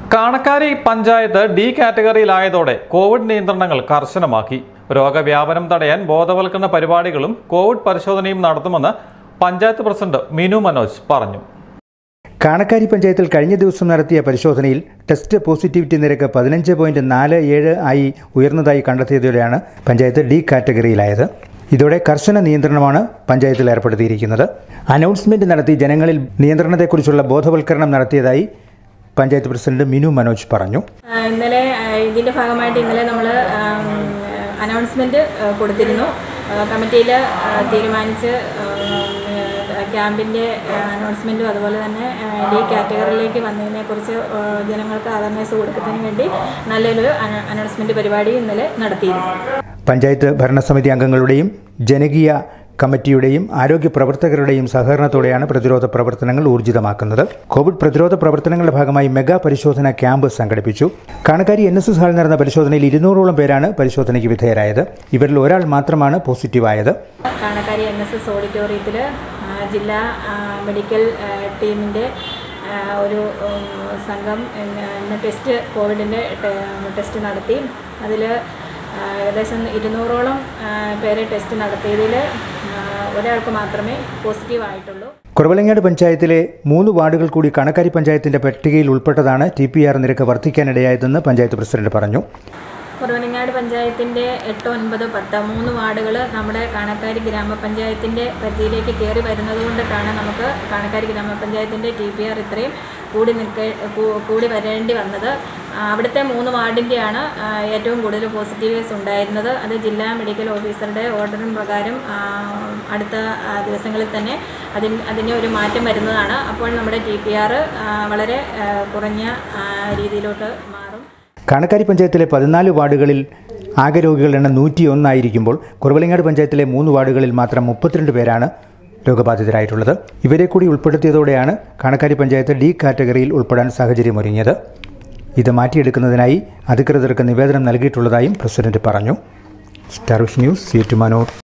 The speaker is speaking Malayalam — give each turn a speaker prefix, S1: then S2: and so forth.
S1: കാണക്കാരി പഞ്ചായത്ത് ഡി കാറ്റഗറിയിലായതോടെ കോവിഡ് നിയന്ത്രണങ്ങൾ കർശനമാക്കി രോഗവ്യാപനം തടയാൻ ബോധവൽക്കരണ പരിപാടികളും കോവിഡ് പരിശോധനയും നടത്തുമെന്ന് പഞ്ചായത്ത് പ്രസിഡന്റ് മിനു മനോജ് പറഞ്ഞു
S2: കാണക്കാരി പഞ്ചായത്തിൽ കഴിഞ്ഞ ദിവസം നടത്തിയ പരിശോധനയിൽ ടെസ്റ്റ് പോസിറ്റിവിറ്റി നിരക്ക് പതിനഞ്ച് പോയിന്റ് നാല് ഏഴ് ആയി ഉയർന്നതായി കണ്ടെത്തിയതോടെയാണ് പഞ്ചായത്ത് ഡി കാറ്റഗറിയിലായത് ഇതോടെ കർശന നിയന്ത്രണമാണ് പഞ്ചായത്തിൽ ഏർപ്പെടുത്തിയിരിക്കുന്നത് അനൗൺസ്മെന്റ് നടത്തി ജനങ്ങളിൽ നിയന്ത്രണത്തെക്കുറിച്ചുള്ള ബോധവൽക്കരണം നടത്തിയതായി പഞ്ചായത്ത് പ്രസിഡന്റ് മിനു മനോജ് പറഞ്ഞു
S3: ആ, ഇന്നലെ ആ, ഇതിൻ്റെ ഭാഗമായിട്ട് ഇന്നലെ നമ്മൾ അനൗൺസ്മെൻറ്റ് കൊടുത്തിരുന്നു കമ്മിറ്റിയിൽ തീരുമാനിച്ച് ക്യാമ്പിൻ്റെ അനൗൺസ്മെൻറ്റും അതുപോലെ തന്നെ ഡി കാറ്റഗറിയിലേക്ക് വന്നതിനെക്കുറിച്ച് ആ, ജനങ്ങൾക്ക് അവയർനെസ് കൊടുക്കുന്നതിന് വേണ്ടി നല്ലൊരു അനൗൺസ്മെൻറ്റ് പരിപാടി ഇന്നലെ നടത്തിയിരുന്നു
S2: പഞ്ചായത്ത് ഭരണസമിതി അംഗങ്ങളുടെയും ജനകീയ കമ്മിറ്റിയുടെയും ആരോഗ്യ പ്രവർത്തകരുടെയും സഹകരണത്തോടെയാണ് പ്രതിരോധ പ്രവർത്തനങ്ങൾ ഊർജിതമാക്കുന്നത് കോവിഡ് പ്രതിരോധ പ്രവർത്തനങ്ങളുടെ ഭാഗമായി മെഗാ പരിശോധന ക്യാമ്പ് സംഘടിപ്പിച്ചു കാണക്കാരി എൻ എസ് എസ് ഹാളിൽ നടന്ന പരിശോധനയിൽ ഇരുന്നൂറോളം പേരാണ് പരിശോധനയ്ക്ക് വിധേയരായത് ഇവരിൽ ഒരാൾ മാത്രമാണ് പോസിറ്റീവായത്
S3: കാണക്കാരി എൻ എസ് എസ് ഓഡിറ്റോറിയത്തിൽ ജില്ലാ ആ, മെഡിക്കൽ ആ, ടീമിൻ്റെ ആ, ഒരു ഉം, സംഘം ഇന്ന് ഇന്ന് ടെസ്റ്റ് കോവിഡിൻ്റെ ടെ- ടെസ്റ്റ് നടത്തി അതിൽ ഏകദേശം ഇരുന്നൂറോളം ആ, പേരെ ടെസ്റ്റ് നടത്തിയതിൽ ആ, ഒരാൾക്ക് മാത്രമേ പോസിറ്റീവ് ആയിട്ടുള്ളൂ
S2: കുറവലങ്ങാട് പഞ്ചായത്തിലെ മൂന്ന് വാർഡുകൾ കൂടി കണക്കാരി പഞ്ചായത്തിന്റെ പട്ടികയിൽ ഉൾപ്പെട്ടതാണ് ടി പി ആർ നിരക്ക് വർദ്ധിക്കാനിടയായതെന്ന് പഞ്ചായത്ത് പ്രസിഡന്റ് പറഞ്ഞു
S3: കുറവനങ്ങാട് പഞ്ചായത്തിൻ്റെ എട്ട് ഒൻപത് പത്ത് മൂന്ന് വാർഡുകൾ നമ്മുടെ കാണക്കാരി ഗ്രാമപഞ്ചായത്തിൻ്റെ പരിധിയിലേക്ക് കയറി വരുന്നത് കൊണ്ടിട്ടാണ് നമുക്ക് കാണക്കാരി ഗ്രാമപഞ്ചായത്തിൻ്റെ ടി പി ആർ ഇത്രയും കൂടി നിൽക്ക കൂ- കൂടി വരേണ്ടി വന്നത് ആ, അവിടുത്തെ മൂന്ന് വാർഡിൻ്റെയാണ് ആ, ഏറ്റവും കൂടുതൽ പോസിറ്റീവേഴ്സ് ഉണ്ടായിരുന്നത് അത് ജില്ലാ മെഡിക്കൽ ഓഫീസറുടെ ഓർഡറിൻ പ്രകാരം ആ, അടുത്ത ആ, ദിവസങ്ങളിൽ തന്നെ അതിന് അതിന് ഒരു മാറ്റം വരുന്നതാണ് അപ്പോൾ നമ്മുടെ ടി പി ആർ വളരെ ആ, കുറഞ്ഞ ആ, രീതിയിലോട്ട് മാറും
S2: കാണക്കാരി പഞ്ചായത്തിലെ പതിനാല് വാർഡുകളിൽ ആകെ രോഗികളുടെ എണ്ണം നൂറ്റി ഒന്നായിരിക്കുമ്പോൾ കുറവലങ്ങാട് പഞ്ചായത്തിലെ മൂന്ന് വാർഡുകളിൽ മാത്രം മുപ്പത്തിരണ്ട് പേരാണ് രോഗബാധിതരായിട്ടുള്ളത് ഇവരെ കൂടി ഉൾപ്പെടുത്തിയതോടെയാണ് കാണക്കാരി പഞ്ചായത്ത് ഡി കാറ്റഗറിയിൽ ഉൾപ്പെടാൻ സാഹചര്യമൊരുങ്ങിയത് ഇത് മാറ്റിയെടുക്കുന്നതിനായി അധികൃതർക്ക് നിവേദനം നൽകിയിട്ടുള്ളതായും പ്രസിഡന്റ് പറഞ്ഞു സ്റ്റാർ വിഷ് ന്യൂസ് സീറ്റുമാനൂർ